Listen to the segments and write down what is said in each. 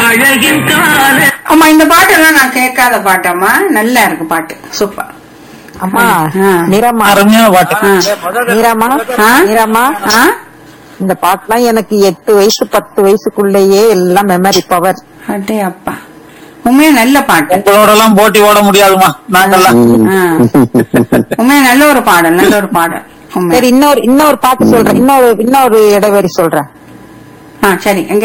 அழகின் கால அம்மா இந்த பாட்டெல்லாம் நான் கேட்காத பாட்டம்மா நல்லா இருக்கு பாட்டு சூப்பர் அம்மா ஆ. நிறமா அருமையான பாட்டு நிறமா ஆ? நிறமா ஆ? இந்த பாட்டுலாம் எனக்கு எட்டு வயசு பத்து வயசுக்குள்ளேயே எல்லாம் மெமரி பவர் அடே அப்பா உண்மையா நல்ல பாட்டு உங்களோட எல்லாம் போட்டி ஓட முடியாதுமா நாங்கெல்லாம் ஆ. உண்மையா நல்ல ஒரு பாடல் நல்ல ஒரு பாடல் உண்மையா. சரி இன்னொரு இன்னொரு பாட்டு சொல்றேன் இன்னொரு இன்னொரு இடைவெளி சொல்றேன் ஆ சரி எங்க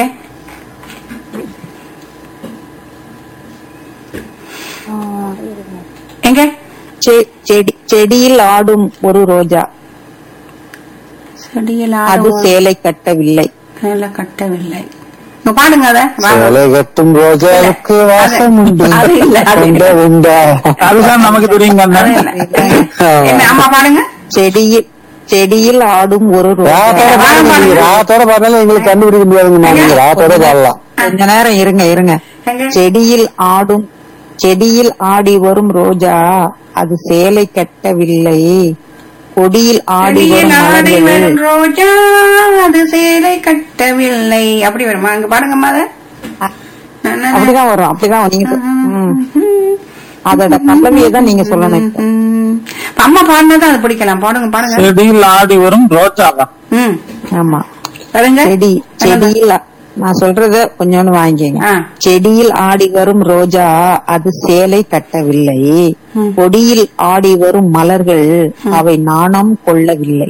எங்க செ- செடி செடியில் ஆடும் ஒரு ரோஜா செடியில் அது ஆடும் சேலை கட்டவில்லை சேலை கட்டவில்லை இங்க பாடுங்க அத வாங்க. சேலை கட்டும் ரோஜாவுக்கு வாசம் உண்டு அது இல்ல, அது இல்ல. உண்டா, உண்டா. அதுதான் நமக்கு தெரியுங்க அது இல்ல. என்ன அம்மா பாடுங்க செடியில் செடியில் ஆடும் ஒரு ரோஜா ராத்தோட பாருங்க நீங்க ராத்தோட பாடினாலும் எங்களுக்கு கண்டுபிடிக்க முடியாதுங்க நீங்க ராத்தோட பாடலாம் கொஞ்ச நேரம் இருங்க இருங்க எங்க? செடியில் ஆடும் செடியில் ஆடி வரும் ரோஜா அது சேலை கட்டவில்லை கொடியில் ஆடி செடியில் வரும் ஆடி மலர்கள் வரும் ரோஜா அது சேலை கட்டவில்லை அப்படி வருமா அங்க பாடுங்கம்மா அத நா, நா, நா. அப்படிதான் வரும் அப்படிதான் வரும். நீங்க சொ- ம். அதோட பல்லவியை தான் நீங்க சொல்லணும் இப்ப. ம். இப்ப அம்மா பாடினதான் அது பிடிக்கலாம் பாடுங்க பாடுங்க செடியில் ஆடி வரும் ரோஜா தான் ம் ஆமா பாருங்க செடி செடியில் நான் சொல்றத கொஞ்சோண்டு வாங்கிக்கங்க ஆ. செடியில் ஆடி வரும் ரோஜா அது சேலை கட்டவில்லை ம். கொடியில் ஆடி வரும் மலர்கள் அவை நாணம் கொள்ளவில்லை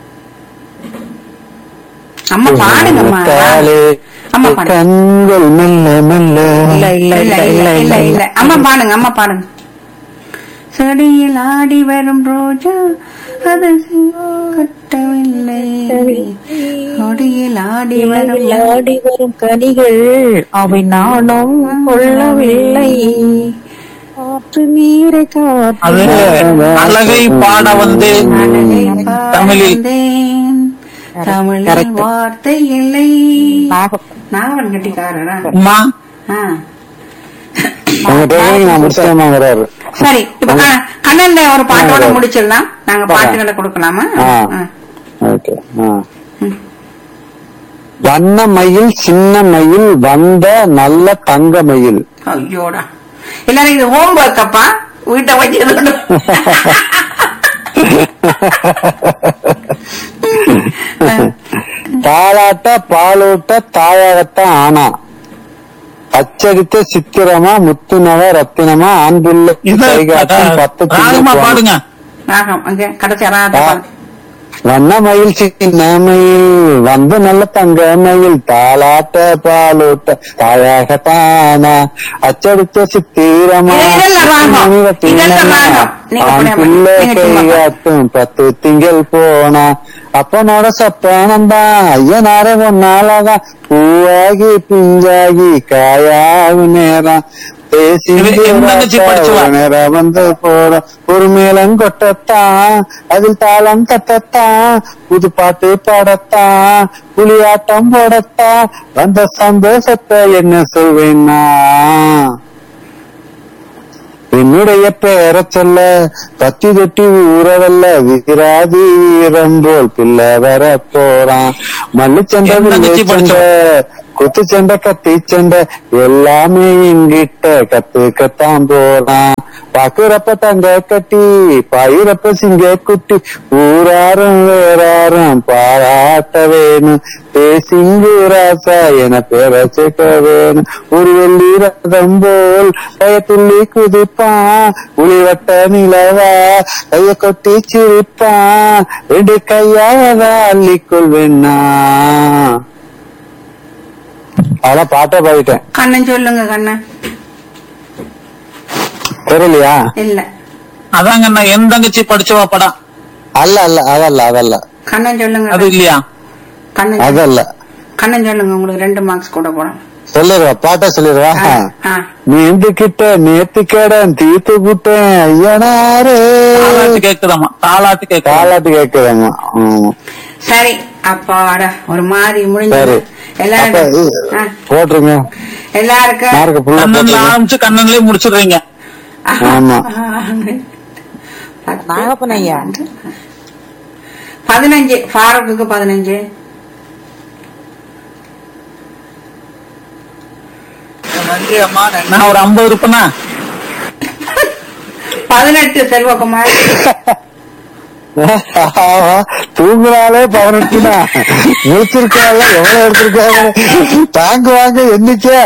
அம்மா பாடுங்கம்மா தாலே அம்மா பாடுங்க கண்கள் மெல்ல மெல்ல இல்ல இல்ல இல்ல இல்ல இல்ல இல்ல அம்மா பாடுங்க அம்மா பாடுங்க செடியில் ஆடி வரும் ரோஜா அது கட்டவில்லை கொடியில் ஆடி வரும் ஆடி வரும் கனிகள் அவை நாணம் கொள்ளவில்லை காற்று நீரை அது காற்று அழகை பாட வந்து தமிழில் வந்தேன். தமிழில் Correct. வார்த்தை இல்லை நாக- நாவன் கட்டிக்காரரா அம்மா ஆ. உங்க ட்ரைனிங் நான் முடிச்சேன் சரி இப்ப க- கண்ணன்ல ஒரு பாட்டோட முடிச்சிடலாம் நாங்க பாட்டுகளை கொடுக்கலாமா ஆ. ஆ. ஓகே வண்ண மயில் சின்ன மயில் வந்த நல்ல தங்க மயில் ஐயோடா எல்லாரும் இது ஹோம் ஒர்க் அப்பா வீட்டை வச்சு எழுதணும். தாளாட்ட பாலூட்ட தாயாகத்தான் ஆனா அச்சடித்த சித்திரமா முத்துனவ ரத்தினமா அன்புள்ள இது கைகாட்டும் பத்து ராகமா திங்கள் பாடுங்க ராகம் அங்க கடைசி அராத ஆ. வண்ண மயில் சின்ன மயில் வந்து நல்ல தங்க மயில் தாளாட்ட பாலூட்ட தாயாகத்தானா அச்சடித்த சித்திரமா இது இதெல்லாம் ராகம். முத்துனவ இதெல்லாம் ரத்தினமா, ராகம். நீங்க ஆண் புரியாம. பிள்ளை நீங்க சும்மா பாருங்க. கைகாட்டும் பத்து திங்கள் போனா அப்பனோட சப்பனந்தான் ஐயனார ஒன்னாலதான் பூவாகி பிஞ்சாகி காயாகு நேரம் பேசி இது என் தங்கச்சி படிச்சவா? நேரம் வந்து போற ஒரு மேளம் கொட்டத்தான் அதில் தாளம் தட்டத்தான் புது பாட்டு பாடத்தான் புலியாட்டம் போடத்தான் வந்த சந்தோஷத்தை என்ன சொல்வேன்னா என்னுடைய பேர சொல்ல பத்தி தொட்டி ஊரவல்ல வீராதி வீரம் போல் பிள்ளை வர போறான் மல்லுச்சண்டை என் தங்கச்சி சண்டை குத்து சண்டை கத்தி சண்டை எல்லாமே என்கிட்ட கத்துக்கத்தான் போறான் பாக்குறப்ப தங்க கட்டி பாயிரப்ப சிங்க குட்டி ஊராரும் வேறாரும் பாராட்ட வேணும் பேசிங்கு ராசா என பேர சேர்க்க வேணும் ஒரு வெள்ளி ரதம் போல் பயத்துள்ளி குதிப்பான் உளிவட்ட நிலவா கைய கொட்டி சிரிப்பான் ரெண்டு கையாவத அள்ளிக்கொள்வேன்னா அதான் பாட்டை பாடிட்டேன் கண்ணன் சொல்லுங்க கண்ணன் தெரியலையா இல்ல அதாங்க நான் என் தங்கச்சி படிச்சவா படம் அல்ல அல்ல அதல்ல அதல்ல கண்ணன் சொல்லுங்க அது இல்லையா கண்ணன் சொல்லு- அதல்ல கண்ணன் சொல்லுங்க உங்களுக்கு ரெண்டு மார்க்ஸ் கூட போடும் சொல்லிடுவா பாட்டா சொல்லிடுவா ஆ. நீந்து கிட்ட நேத்து கடன் தீத்து புட்டேன் ஐயனாரே தாலாட்டு கேக்குதாமா தாலாட்டு கேக்குதா காலாட்டு கேக்குறாங்க சரி அப்பாடா ஒரு மாதிரி முடிஞ்சது சரி அப்ப எல்லாரும் இது ஆ, போட்டுருங்க எல்லாருக்கும் மார்க்க ஃபுல்லா கண்ணன்ல போட்டுருங்க ஆரம்பிச்சு கண்ணன்லயே முடிச்சிடுறீங்க ஆமா நாகப்பன் ஐயா பதினஞ்சு ஃபாரூக்கு பதினஞ்சு நன்றி அம்மா நான் ஒரு ஐம்பது இருப்பேனா பதினெட்டு செல்வகுமார் தூங்குறாளே பதினெட்டுனா முடிச்சிருக்காள் எவ்வளவு எடுத்திருக்காங்க தாங்குவாங்க எண்ணிக்கை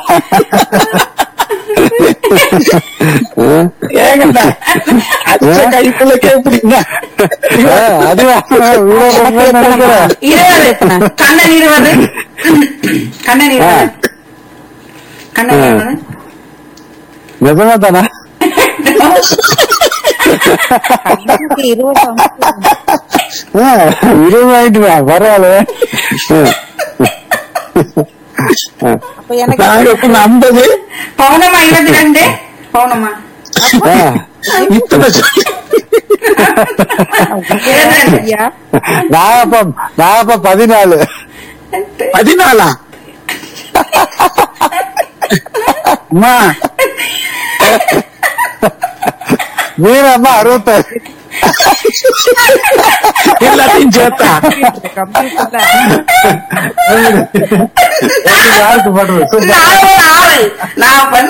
ஏங்கண்ணா அச்ச கைக்குள்ள கேப்பிட்டீங்க ஆ, அதுவா இவ்வளவு ரொம்ப நினைக்கிறேன் இருபது கண்ணன் இருபது கண்ணன் இருபது கண்ணன் இருபது நிஜமா தானே இருபது ஆ, இருபது ஆயிட்டுமா பரவாயில்ல அப்ப எனக்கு நாங்க இப்ப ஐம்பது பௌர்ணமா இருபத்தி ரெண்டு பௌர்ணமா ஆ, இத்தனை சொல்லி இருபத்தி ரெண்டு ஐயா நாகப்பம் நாகப்பம் பதினாலு பதினாலா அம்மா மீனம்மா அறுபத்தாறு எல்லாத்தையும் சேர்த்தா கம்ப்யூட்டர்ல யாருக்கு பண்றது சூப்பர். நாலு ஆறு நாற்பது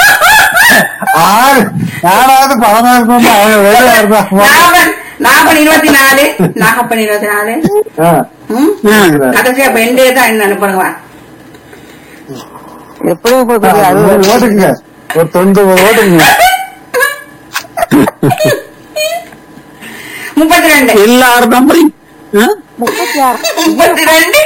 ஆறு நாலாவது பதினாறு தான் அவங்க வெளியா இருந்தாங்க நாகப்பன் நாகப்பன் இருபத்தி நாலு நாகப்பன் இருபத்தி நாலு ஆ. ம்? ம். கடைசியா பெண்டே தான் என்ன அனுப்புறவா எப்படியும் உங்களுக்கு அது அது ஒரு ஓட்டுங்க ஒரு தொண்ணூறு ஓட்டுங்க முப்பத்தி ரெண்டு எல்லாரும் நம்பரையும் ஆ? முப்பத்தி ஆறு முப்பத்தி ரெண்டு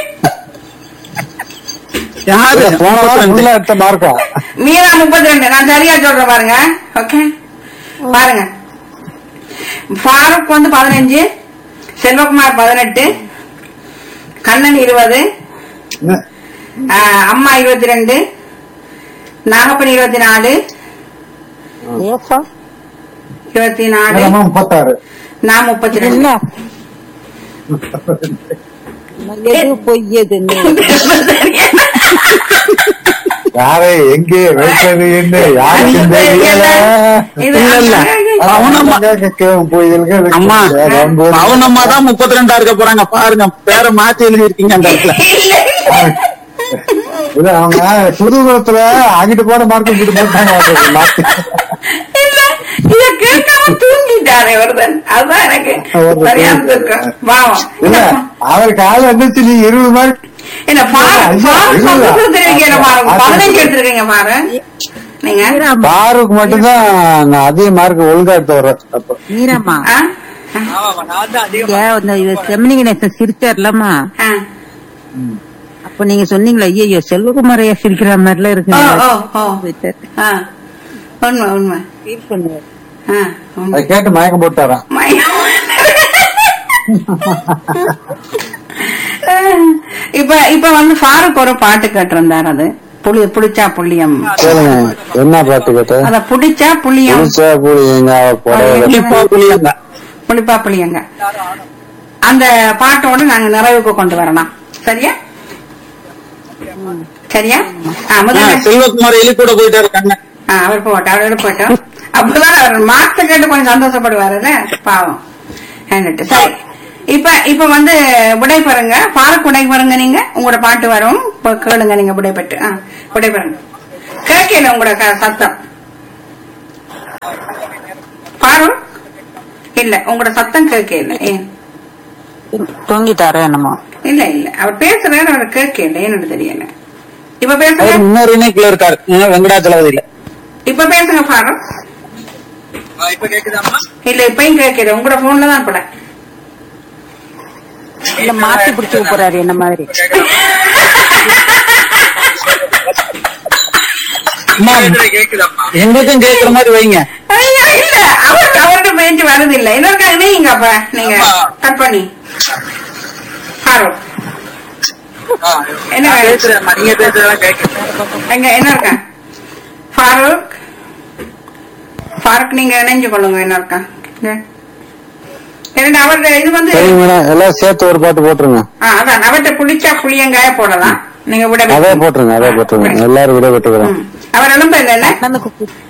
யாரு போன வாரம் ஃபுல்லா எடுத்த மார்க்கா மீனா முப்பத்தி ரெண்டு நான் சரியா சொல்றேன் பாருங்க ஓகே பாருங்க ஃபாரூக் வந்து பதினஞ்சு செல்வகுமார் பதினெட்டு கண்ணன் இருபது ஆஹ், அம்மா இருபத்தி ரெண்டு நாகப்பன் இருபத்தி நாலு ஏப்பா இருபத்தி நாலு முப்பத்தாறு நான் முப்பத்தி ரெண்டு என்ன எது பொய்யதுன்னு யாரை எங்கே வைத்தது என்ன யாருக்கு தெரியல இது இல்ல, இல்ல. பவுனம்மா. போயிருக்கு அம்மா பவுனம்மா தான் முப்பத்தி ரெண்டா இருக்க போறாங்க பாருங்க பேரை மாத்தி எழுதி இருக்கீங்க அந்த இடத்துல இல்ல, இல்ல அவங்க புதுகுளத்துல அங்கிட்டு போன மார்க் இங்கிட்டு போட்டாங்க மாத்தி இல்ல, இத கேட்காம தூங்கிட்டாரே ஒருத்தன் அதுதான் எனக்கு சரியா இருக்கும் பாவம் இல்ல அவர் காலை எந்திரிச்சு நீ இருபது மார்க் என்ன பாரு ஐயா, பாரு இல்ல. சந்தோஷத்திருக்கீங்க பாருங்க ஆ, பதினஞ்சு சரி. எடுத்திருக்கீங்க பாரு நீங்க பாருக்கு மட்டும்தான் நான் அதிக மார்க் ஒழுங்கா எடுத்து வர்றேன் அப்ப மீரம்மா ஆ? இங்க இந்த இது செம்மணி கணேசன் சிரிச்சார்லம்மா ஆ. அப்ப நீங்க சொன்னீங்களா ஐயோ செல்வகுமாரையா சிரிக்கிற மாதிரிலாம் இருக்கு ஓ ஓ ஓ ஆ. உண்மை உண்மை ஃபீல் பண்ணுவார் ஆ, உண்மை. அதை கேட்டு மயக்கம் போட்டாரான் மயம். இப்ப இப்ப வந்து ஃபாரூக் ஒரு பாட்டு கேட்டிருந்தார் அது புளி புடிச்சா புளியம் கேளுங்க என்ன பாட்டு கேட்ட அத புடிச்சா புளியம் புளிச்சா புளி எங்க அவ புடவை இப்போ புரியுங்க புளிப்பா புளியங்க அந்த பாட்டோட நாங்க நிறைவுக்கு கொண்டு வரலாம் சரியா சரியா ஆ, முதல்ல செல்வகுமார் எலி கூட போயிட்டாரு கண்ணன் ஆ, அவர் போட்டோம் அவர் போட்டோம் அப்பதான் அவர் மார்க்ஸ் கேட்டு கொஞ்சம் சந்தோஷப்படுவாருல்ல பாவம் என்னட்டு சரி இப்ப இப்ப வந்து விடை பெறுங்க பாருக்கு விடை பெறுங்க நீங்க உங்களோட பாட்டு வரும் இப்ப கேளுங்க நீங்க விடை பெற்று ஆ, விடை பெறுங்க கேட்கல உங்களோட க- சத்தம் பாரு இல்ல உங்களோட சத்தம் கேட்கல ஏன் தூங்கிட்டாரோ என்னமோ இல்ல இல்ல அவர் பேசுறாரு அவர் கேட்கல என்னன்னு தெரியல இப்ப அவர் பேசுங்க இன்னொரு இணைக்குள்ள இருக்காரு ஏன்னா வெங்கடாச்சலபதியில இப்ப பேசுங்க பாரு இப்ப கேக்குதாமா இல்ல இப்பயும் கேட்கல உங்களோட போன்ல தான் பட இல்ல மாத்தி பிடிச்சு போறாரு என்ன மாதிரி அம்மா எங்களுக்கும் கேக்குற மாதிரி வைங்க ஐயா, இல்ல அவருக்கு அவர்கிட்ட பேச்சு வருது இல்ல இன்னொருக்கா இணையுங்க அப்ப நீங்க கட் பண்ணி ஹாரோ என்ன வேணும்? நீங்க பேசுறதெல்லாம் கேட்க எங்க என்ன இருக்கா ஃபாரூக் ஃபாரூக் நீங்க இணைஞ்சு கொள்ளுங்க என்ன இருக்கா இங்க. இரண்டு அவருடைய இது வந்து சரிங்க மேடம் எல்லாம் சேர்த்து ஒரு பாட்டு போட்டுருங்க ஆ, அதான் அவர்கிட்ட புளிச்சா புளியங்காய போடலாம் நீங்க விட அதே போட்டுருங்க அதே போட்டுருங்க எல்லாரும் விட விட்டுக்கிறேன் ம். அவர் எழும்ப இல்ல அண்ணனுக்கு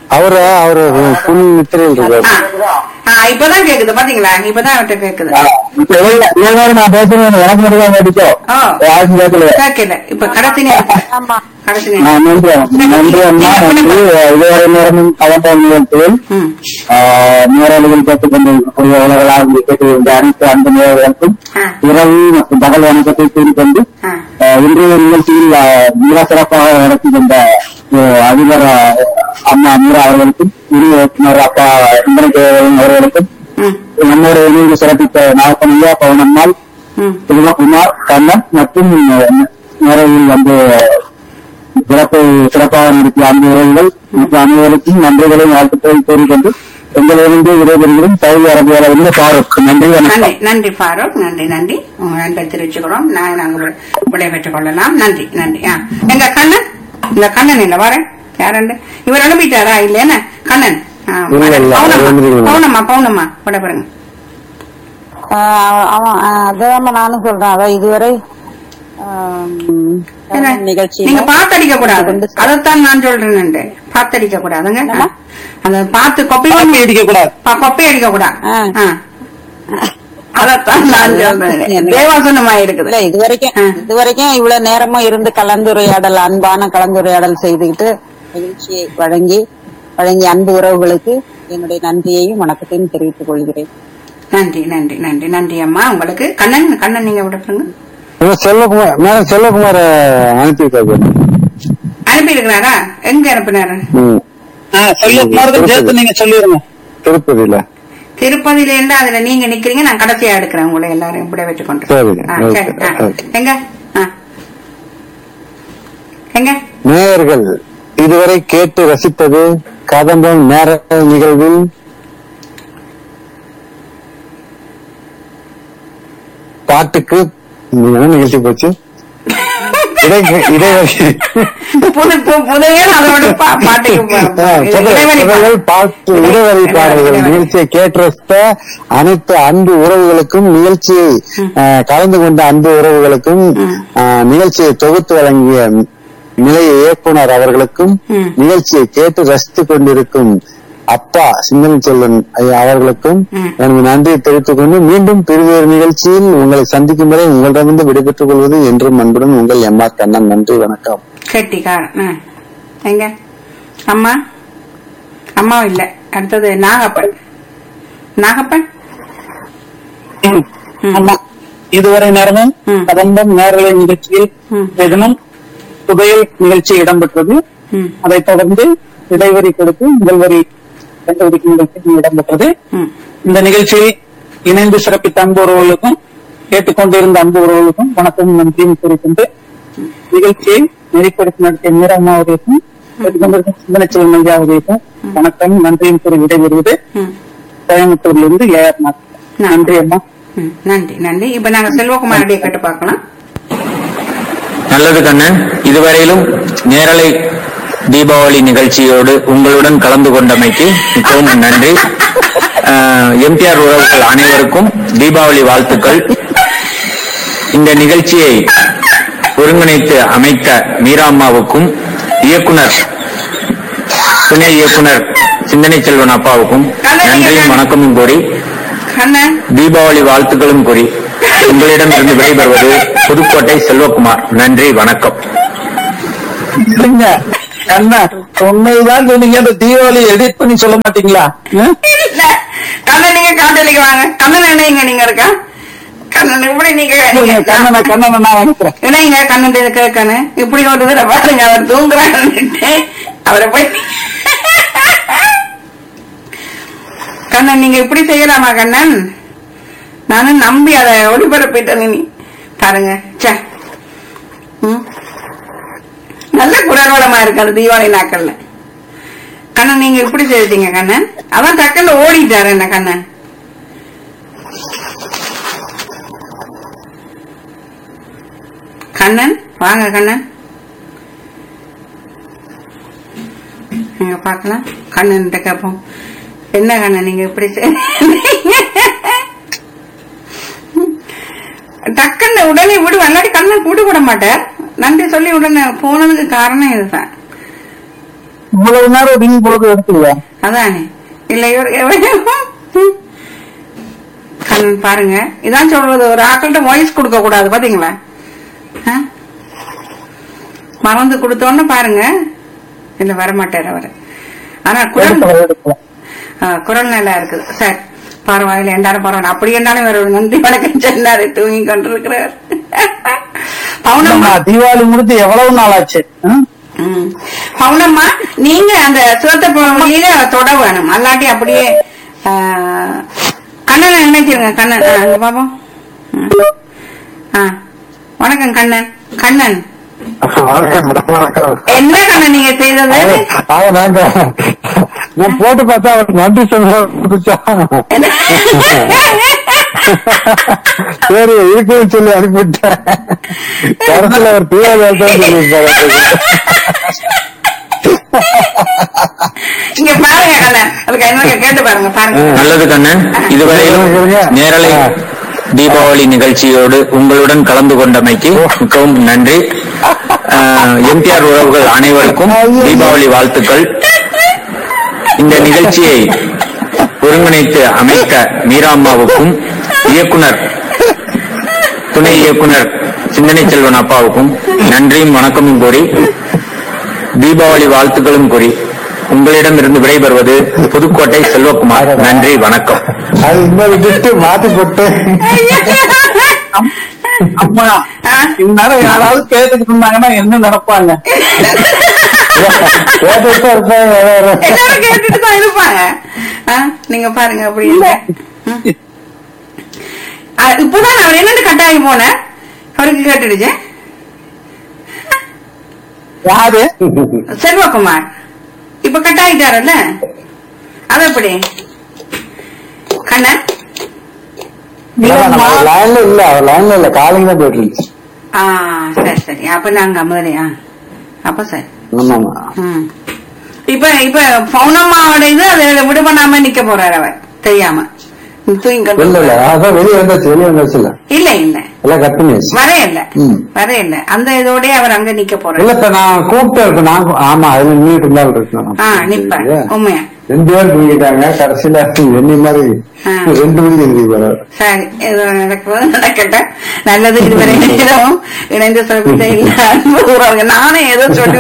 அவரு அவரு புல் நித்திரையில் ஆ, இருக்காரு ஆ, இப்பதான் கேக்குது பாத்தீங்களா இப்பதான் அவர்கிட்ட கேக்குது இப்ப எவ்வளவு- எவ்வளவு நேரம் நான் பேசுறேன் எனக்கு மட்டும் தான் கேட்டுச்சோ ஆ. யாருக்கும் கேட்கல கேட்கல இப்ப கடைசி நேரம் ஆமா கடைசி ஆ, நேரம் நன்றி நன்றி அம்மா நன்றி இதுவரை நேரமும் கலந்த நிகழ்ச்சியில் ம் நேரடியில் கேட்டுக் கொண்டிருக்கக்கூடிய உலகளாக கேட்டுக்கொண்ட அனைத்து அன்பு நேர்களுக்கும் ஆ. இரவு மற்றும் பகல் வணக்கத்தை கூறிக்கொண்டு ஆ. ஆஹ், இன்றைய நிகழ்ச்சியில் ஆஹ், மிக சிறப்பாக நடத்தி கொண்ட ஆஹ், அதிபர் ஆஹ், அம்மா மீரா அவர்களுக்கும் இரு இயக்குனர் அப்பா இந்திரதேவன் அவர்களுக்கும் ம் நம்மோடு இணைந்து சிறப்பித்த நாகப்பனியா பவனம்மாள் ம் சிவகுமார் கண்ணன் மற்றும் நேரையில் வந்து சிறப்பை சிறப்பாக நடத்திய அன்பு உறவுகள் மற்றும் அனைவருக்கும் நன்றிகளையும் வாழ்த்துக்களை கூறிக்கொண்டு எங்களிலிருந்து விடைபெறுகிறோம் சவுதி அரேபியாவிலிருந்து ஃபாரூக் நன்றி வணக்கம் நன்றி நன்றி ஃபாரூக் நன்றி நன்றி உங்க நன்றி தெரிவிச்சுக்கிறோம் நான் நாங்கள் விடைபெற்றுக் கொள்ளலாம் நன்றி நன்றி ஆ எங்க கண்ணன் இந்த கண்ணன் இல்ல வரேன் யாரண்டு இவர் அனுப்பிட்டாரா இல்லையா கண்ணன் ஆ, இல்ல, இல்ல, பவுனம்மா அவர் வந்துருக்கீங்க. பவுனம்மா பவுனம்மா விடைபெறுங்க ஆஹ் அவன் ஆஹ் அதான் நானும் சொல்றேன் அதான் இதுவரை ஆம், என்ன? நிகழ்ச்சி நீங்க பாத்தடிக்க கூடாது அதைத்தான் நான் சொல்றேன் பாத்தடிக்க கூடாதுங்க என்னம்மா? அந்த பார்த்து கொப்பி பாட்டு அடிக்க கூடாது ப- கொப்பி அடிக்க கூடாது ஆ. ஆ. அதைத்தான் நான் சொல்றேன் தேவாசனமா இருக்குது இல்ல இதுவரைக்கும் ஆ. இதுவரைக்கும் இவ்வளவு நேரமும் இருந்து கலந்துரையாடல் அன்பான கலந்துரையாடல் செய்துக்கிட்டு நிகழ்ச்சியை வழங்கி வழங்கிய அன்பு உறவுகளுக்கு என்னுடைய நன்றியையும் வணக்கத்தையும் தெரிவித்துக் கொள்கிறேன் நன்றி நன்றி நன்றி நன்றி அம்மா உங்களுக்கு கண்ணன் கண்ணன் நீங்க விடப்படுங்க இவன் செல்வகுமார் மேடம் செல்வகுமார் அனுப்பி வைக்காது அனுப்பி இருக்கிறாரா எங்க அனுப்பினாரு செல்வகுமாருக்கு சேர்த்து நீங்க சொல்லிருங்க திருப்பதியில திருப்பதியில இருந்து அதுல நீங்க நிக்கிறீங்க நான் கடைசியா எடுக்கிறேன் உங்களை எல்லாரும் இப்படி வச்சுக்கொண்டு சரி, ஆ, ஓகே, சரி, ஆ. ஓகே. எங்க ஆ. எங்க நேயர்கள் இதுவரை கேட்டு ரசித்தது கதம்பம் நேர நிகழ்வில் பாட்டுக்கு என்ன நிகழ்ச்சி போச்சு இடை- இடைவெளி புது பு- புதைய அதோட பா- பாட்டுக்கு போ- ஆ, புதல்- இடைவெளி புதல்கள் பாட்டு இடைவெளி பாடல்கள் இடைவெளி. நிகழ்ச்சியை கேட்டு ரசித்த அனைத்து அன்பு உறவுகளுக்கும் நிகழ்ச்சியை ஆ, கலந்து கொண்ட அன்பு உறவுகளுக்கும் ஆ, நிகழ்ச்சியை தொகுத்து வழங்கிய நிலைய இயக்குனர் அவர்களுக்கும் ம். நிகழ்ச்சியை கேட்டு ரசித்துக் கொண்டிருக்கும் அப்பா சிந்தனை செல்வன் ஐயா அவர்களுக்கும் ம். எனக்கு நன்றியை தெரிவித்துக் கொண்டு மீண்டும் பெருவேறு நிகழ்ச்சியில் உங்களை சந்திக்கும் வரை உங்களிடமிருந்து விடைபெற்றுக் கொள்வது என்றும் அன்புடன் உங்கள் எம் ஆர் கண்ணன் நன்றி வணக்கம் கெட்டிக்காரன் ஆ. எங்க அம்மா அம்மா இல்ல அடுத்தது நாகப்பன் நாகப்பன் ம். ஆமா இதுவரை நேரமும் ம். கதம்பம் நேரலை நிகழ்ச்சியில் ம். தினம் புதையல் நிகழ்ச்சி இடம்பெற்றது ம். அதைத் தொடர்ந்து இடைவெளி கொடுத்து முதல் வரி கண்டுபிடிக்கும் நிகழ்ச்சி இடம்பெற்றது ம். இந்த நிகழ்ச்சியில் இணைந்து சிறப்பித்த அன்பு உறவுகளுக்கும் கேட்டுக்கொண்டிருந்த அன்பு உறவுகளுக்கும் வணக்கம் நன்றியும் கூறிக்கொண்டு நிகழ்ச்சியை நெறிப்படுத்தி நடத்திய மீரம்மா அவர்களுக்கும் கேட்டுக்கொண்டிருக்கும் சிந்தனை செல்வன் ஐயா அவர்களுக்கும் வணக்கம் நன்றியும் கூறி விடைபெறுவது ம். கோயம்புத்தூரிலிருந்து ஏஆர் நாத் நன்றி அம்மா ம். நன்றி நன்றி இப்ப நாங்க செல்வகுமாரடியை கேட்டு பார்க்கலாம் நல்லது கண்ணன் இதுவரையிலும் நேரலை தீபாவளி நிகழ்ச்சியோடு உங்களுடன் கலந்து கொண்டமைக்கு மிகவும் நன்றி எம்டிஆர் உறவுகள் அனைவருக்கும் தீபாவளி வாழ்த்துக்கள் இந்த நிகழ்ச்சியை ஒருங்கிணைத்து அமைத்த மீராம்மாவுக்கும் இயக்குனர் துணை இயக்குனர் சிந்தனை செல்வன் அப்பாவுக்கும் நன்றியும் வணக்கமும் கூறி கண்ணன் தீபாவளி வாழ்த்துக்களும் கூறி உங்களிடமிருந்து விடைபெறுவது புதுக்கோட்டை செல்வகுமார் நன்றி வணக்கம் இல்லைங்க அண்ணா உண்மைதான் சொன்னீங்க அந்த தீபாவளி எடிட் பண்ணி சொல்ல மாட்டீங்களா ஆ? இல்ல கண்ணன் நீங்க காட்டலிக்கு வாங்க கண்ணன் என்னங்க நீங்க இருக்கா கண்ணன் இப்படி நீங்க சொல்லுங்க, கண்ணனை கண்ணனை நான் வணங்குறேன் என்னங்க கண்ணன் இதை கேட்கணும் இப்படி ஒரு தடவை பாருங்க அவர் தூங்குறான்னு அவரை போய் கண்ணன் நீங்க இப்படி செய்யலாமா கண்ணன் நானும் நம்பி அதை ஒளிபரப்பிட்டேன் நீ பாருங்க ச்சே ம். நல்ல குரல்வளமா இருக்கு அது தீபாவளி நாட்கள்ல கண்ணன் நீங்க இப்படி செய்தீங்க கண்ணன் அவன் டக்குன்னு ஓடிட்டாரு என்ன கண்ணன் கண்ணன் வாங்க கண்ணன் நீங்க பார்க்கலாம் கண்ணன் கேட்போம் என்ன கண்ணன் நீங்க இப்படி செய்றீங்க? டக்குன்னு உடனே விடுவேன் இல்லாட்டி கண்ணன் கூட்டு விட மாட்டார் நன்றி சொல்லி உடனே போனதுக்கு காரணம் இதுதான் இவ்வளவு நேரம் ரிங் பொழுது எடுத்துருவா அதானே இல்ல இவர் இவர்- கண் பாருங்க இதான் சொல்றது ஒரு ஆக்கள்கிட்ட வாய்ஸ் கொடுக்க கூடாது பாத்தீங்களா ஆ? மறந்து கொடுத்தோன்னு பாருங்க இல்ல வரமாட்டார் அவரு ஆனா குரல் எடுக்கலாம் எடுக்கலாம் ஆ, குரல் நல்லா இருக்குது சார் பரவாயில்ல என்றாலும் பரவாயில்ல அப்படி என்றாலும் வேற ஒரு நன்றி வணக்கம் சொன்னாரு தூங்கி கொண்டிருக்கிறார் பவுனம்மா நம்ம தீபாவளி முடிஞ்சு எவ்வளவு நாள் ஆச்சு ஆ? ம். பவுனம்மா நீங்க அந்த சிவத்த வழியில தொட வேணும் அல்லாட்டி அப்படியே ஆ, கண்ணனை நினைச்சிருங்க கண்ணன் ஆ, அங்க பாப்போம் ம். ஆ வணக்கம் கண்ணன் கண்ணன் வணக்கம் மேடம், வணக்கம் என்ன கண்ணன் நீங்க செய்தது ஆக நாங்க நான் போட்டு பார்த்தா அவருக்கு நன்றி சொல்ல புதுச்சா என்ன? சரி இருக்குன்னு சொல்லி அனுப்பிவிட்டேன் கடைசியில் அவர் தீவிரம் தான் சொல்லியிருக்காரு இங்க பாருங்க கண்ணன் அதுக்கு என்ன கேட்டு பாருங்க பாருங்க நல்லது கண்ணன் இதுவரையிலும் நேரலை தீபாவளி நிகழ்ச்சியோடு உங்களுடன் கலந்து கொண்டமைக்கு மிகவும் நன்றி எம்டிஆர் உறவுகள் அனைவருக்கும் தீபாவளி வாழ்த்துக்கள் இந்த நிகழ்ச்சியை ஒருங்கிணைத்து அமைத்த மீராம்மாவுக்கும் இயக்குனர் துணை இயக்குனர் சிந்தனை செல்வன் அப்பாவுக்கும் நன்றியும் வணக்கமும் கூறி தீபாவளி வாழ்த்துக்களும் கூறி உங்களிடமிருந்து விடைபெறுவது புதுக்கோட்டை செல்வகுமார் நன்றி வணக்கம் அது இன்னொரு விட்டு மாத்தி போட்டு அம்மா ஆ? இந்நேரம் யாராவது கேட்டுக்கிட்டு இருந்தாங்கன்னா என்ன நினைப்பாங்க கேட்டுட்டு இருப்பாங்க வேற. எல்லாரும் கேட்டுட்டு தான் இருப்பாங்க ஆ, நீங்க பாருங்க அப்படி இல்ல ம். ஆ, இப்பதான் அவர் என்னன்னு கட்டாயி போனேன் அவருக்கு கேட்டுடுச்சு யாரு செல்வகுமார் இப்ப கட்டாயிட்டாரல்ல அது எப்படி கண்ணன் நம்ம லைன்ல இல்ல அவர் லைன்ல இல்ல காலிங் தான் போயிட்டு இருந்துச்சு ஆ சரி சரி அப்ப நாங்க முதலையா அப்ப சரி ஆமா ஆமா ம். இப்ப இப்ப பௌனம்மாவோட இது அதை விடு பண்ணாம நிக்க போறாரு அவர் தெரியாம தூங்கி இல்ல இல்ல அதான் வெளியே வந்தாச்சு வெளியே வந்தாச்சு இல்ல இல்ல இல்ல எல்லாம் கட் பண்ணியாச்சு வரே இல்ல ம். வரே இல்ல அந்த இதோடய அவர் அங்க நிக்க போறாரு இல்ல இப்ப நான் கூப்பிட்டு இருக்கேன் நான் கூ- ஆமா அதுல நின்றுட்டு இருந்தாலும் இருக்கணும் ஆ நிப்பேன் உண்மையா ரெண்டு பேர் தூங்கிட்டாங்க கடைசியில என்னை மாதிரி ஆ. ரெண்டு மணிக்கு எழுதி போறாரு சரி ஏதோ நடக்கும்போது நடக்கட்டும் நல்லது இதுவரை நேரம் இணைந்து சொல்லிட்டு இல்ல அன்பு உறவுகள். நானே ஏதோ சொல்லி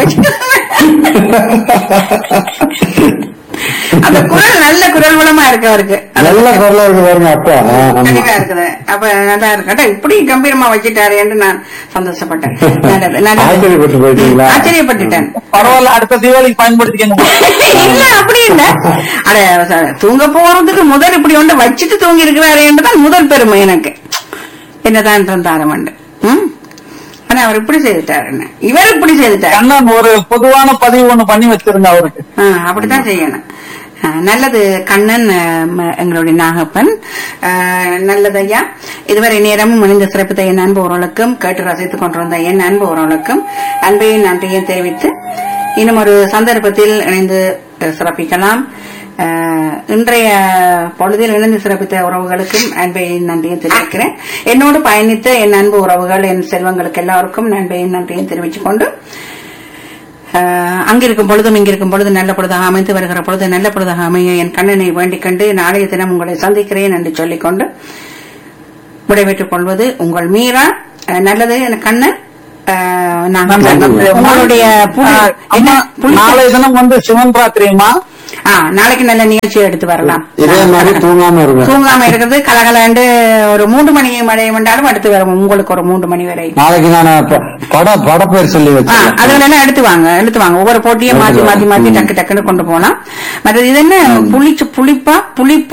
வச்சு அந்த குரல் நல்ல குரல் மூலமா இருக்கு அவருக்கு அது நல்ல குரலா இருக்கு பாருங்க அப்பா ஆ, ஆமா தெளிவா இருக்குது அப்ப நல்லா இருக்கட்டும் இப்படி கம்பீரமா வச்சுட்டாரு என்று நான் சந்தோஷப்பட்டேன் நல்லது நல்லது ஆச்சரியப்பட்டு போயிட்டீங்களா? ஆச்சரியப்பட்டுட்டேன் பரவாயில்ல அடுத்த தீபாவளிக்கு பயன்படுத்திக்கங்க இல்ல அப்படி இல்ல அட ச- தூங்க போறதுக்கு முதல் இப்படி ஒன்று வச்சுட்டு தூங்கி இருக்கிறாரு என்றுதான் முதல் பெருமை எனக்கு என்னதான் இருந்தாரம் ம் ஆனா அவர் இப்படி செய்துட்டாரு என்ன இவர் இப்படி செய்துட்டாரு கண்ணன் ஒரு பொதுவான பதிவு ஒண்ணு பண்ணி வச்சிருங்க அவருக்கு ஆ, அப்படித்தான் செய்யணும் ஆ, நல்லது கண்ணன் ஆ, ம- எங்களுடைய நாகப்பன் ஆ, நல்லது ஐயா இதுவரை நேரமும் இணைந்த சிறப்பித்த என் அன்பு உறவுகளுக்கும் கேட்டு ரசித்துக் கொண்டிருந்த என் அன்பு உறவுகளுக்கும் அன்பையும் நன்றியும் தெரிவித்து இன்னும் ஒரு சந்தர்ப்பத்தில் இணைந்து அ, சிறப்பிக்கலாம் ஆ, இன்றைய பொழுதில் இணைந்து சிறப்பித்த உறவுகளுக்கும் அன்பையும் நன்றியும் தெரிவிக்கிறேன் என்னோடு பயணித்த என் அன்பு உறவுகள் என் செல்வங்களுக்கு எல்லாருக்கும் நன்மையும் நன்றியும் தெரிவித்துக் கொண்டு ஆஹ் அங்கிருக்கும் பொழுதும் இங்கிருக்கும் பொழுது நல்ல பொழுதாக அமைந்து வருகிற பொழுது நல்ல பொழுதாக அமைய என் கண்ணனை வேண்டிக் கண்டு நாளைய தினம் உங்களை சந்திக்கிறேன் என்று சொல்லிக்கொண்டு விடைபெற்றுக் கொள்வது உங்கள் மீரா அஹ் நல்லது என் கண்ணன் ஆஹ் நான் நன்றி. உங்களுடைய புலி- ஆ, என்ன அம்மா புலி- நாளைய தினம் வந்து சிவன் ராத்திரிமா ஆ, நாளைக்கு நல்ல நிகழ்ச்சி எடுத்து வரலாம் இதே மாதிரி தூங்காம இருங்க தூங்காம இருக்கிறது கலகலண்டு ஒரு மூன்று மணி மழை வந்தாலும் எடுத்து வரும் உங்களுக்கு ஒரு மூன்று மணி வரை நாளைக்கு நான் ப- பட படப்பேர் சொல்லி ஆ, வச்சேன் அதுல எல்லாம் எடுத்து வாங்க எடுத்து வாங்க ஒவ்வொரு போட்டியும் மாத்தி மாத்தி மாத்தி டக்கு டக்குன்னு கொண்டு போலாம் மற்றது இது என்ன புளிச்சு புளிப்பா புளிப்பு